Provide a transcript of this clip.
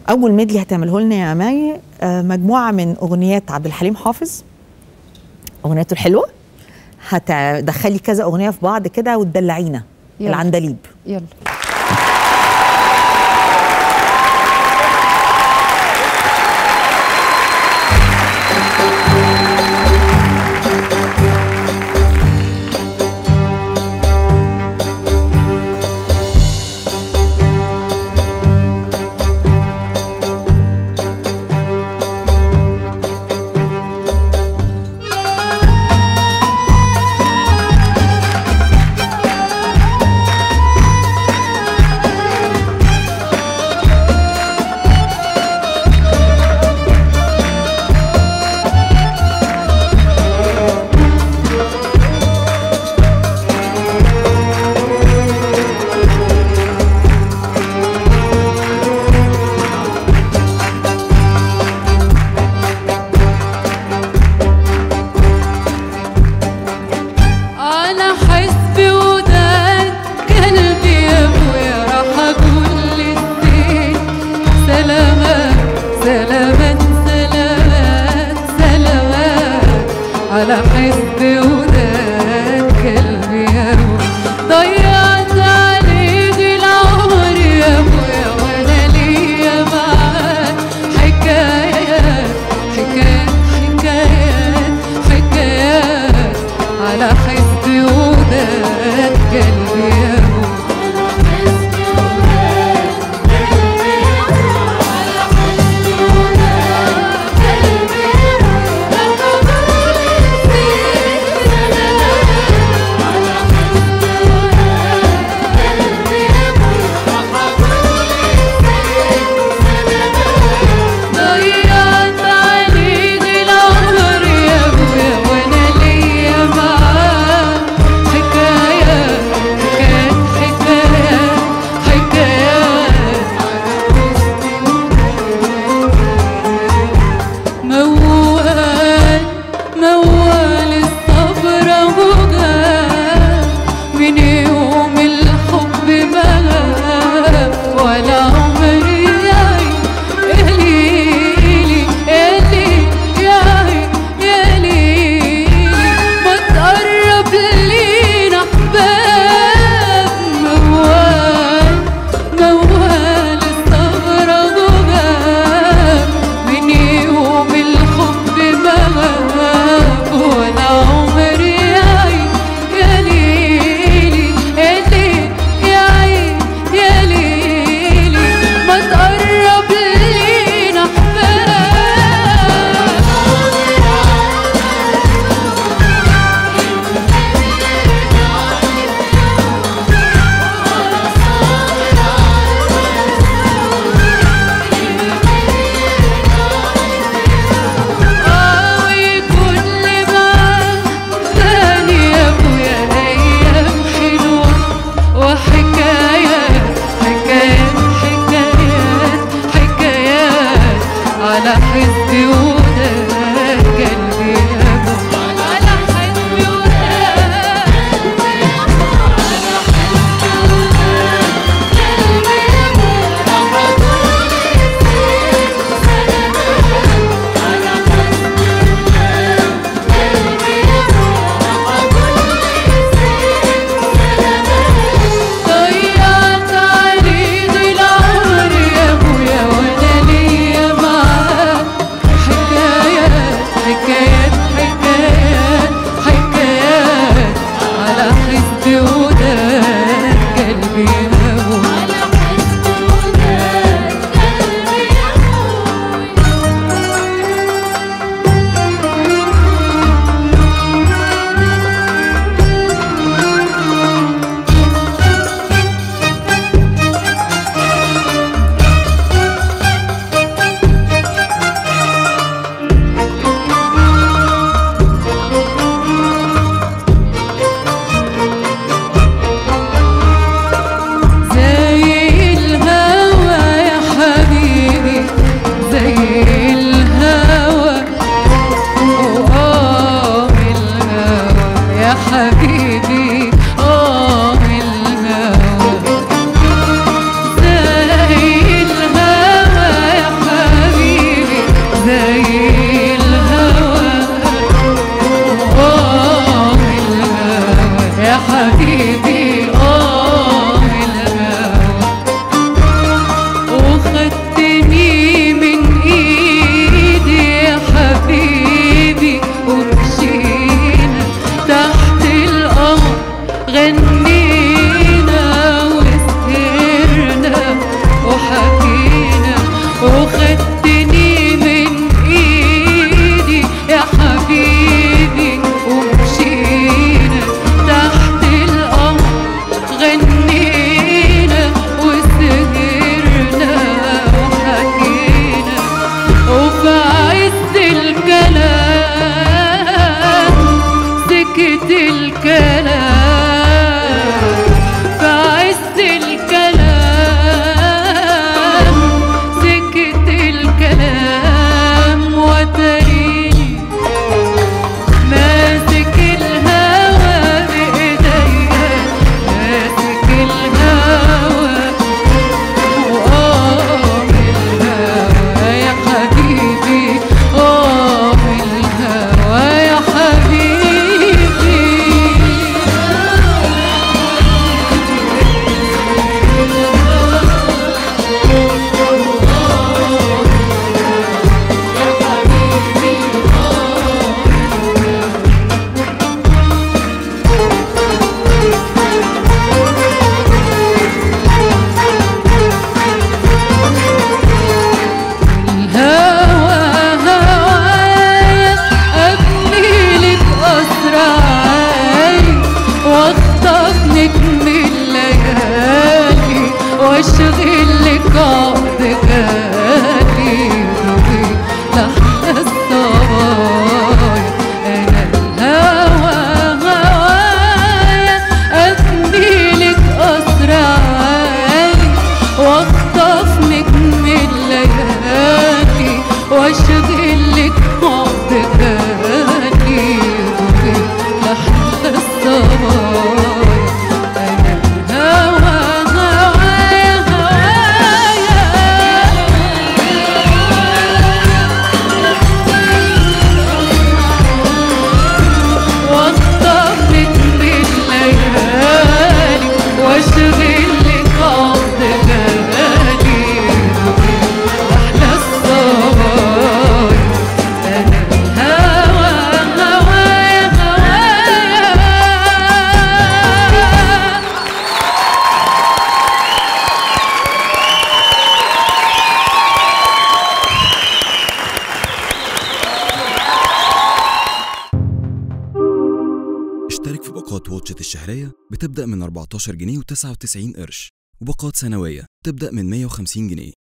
اول ميدلي هتعمله لنا يا ماي آه، مجموعه من اغنيات عبد الحليم حافظ اغنياته الحلوه هتدخلي كذا اغنيه في بعض كده وتدلعينا يلا. العندليب يلا على حسب وداد قلبي يا ابويا راح اقول للدين سلامات سلامات سلامات سلامات على حسب وداد قلبي يا ابويا ضيعت عليك العمر يا ابويا وانا ليا معاك حكايات حكايات حكايات حكايات على حسب وداد قلبي يا ابويا ضيعت عليك العمر يا ابويا وانا ليا معاك حكايات حكايات حكايات حكايات موال موال الصبر وقال من يوم الحب ما غاب ولا عمري يا ليلي يا ليلي يا يا ليلي ما تقرب لينا احباب موال موال الصبر غاب من يوم الحب ما غاب ولا عمري يعي يا ليلي يا ليلي يا عين يا ليلي ما تقرب لينا احباب ويكون لي معاك تاني يا ابويا ايام حلوه وحكايات حكايات حكايات حكايات على حسب وداد قلبي يا ابويا على حسب وداد ضيعت عليك العمر يا ابويا وانا ليا معاك اشترك في باقات واتشت الشهرية بتبدأ من 14 جنيه و99 قرش وباقات سنوية تبدأ من 150 جنيه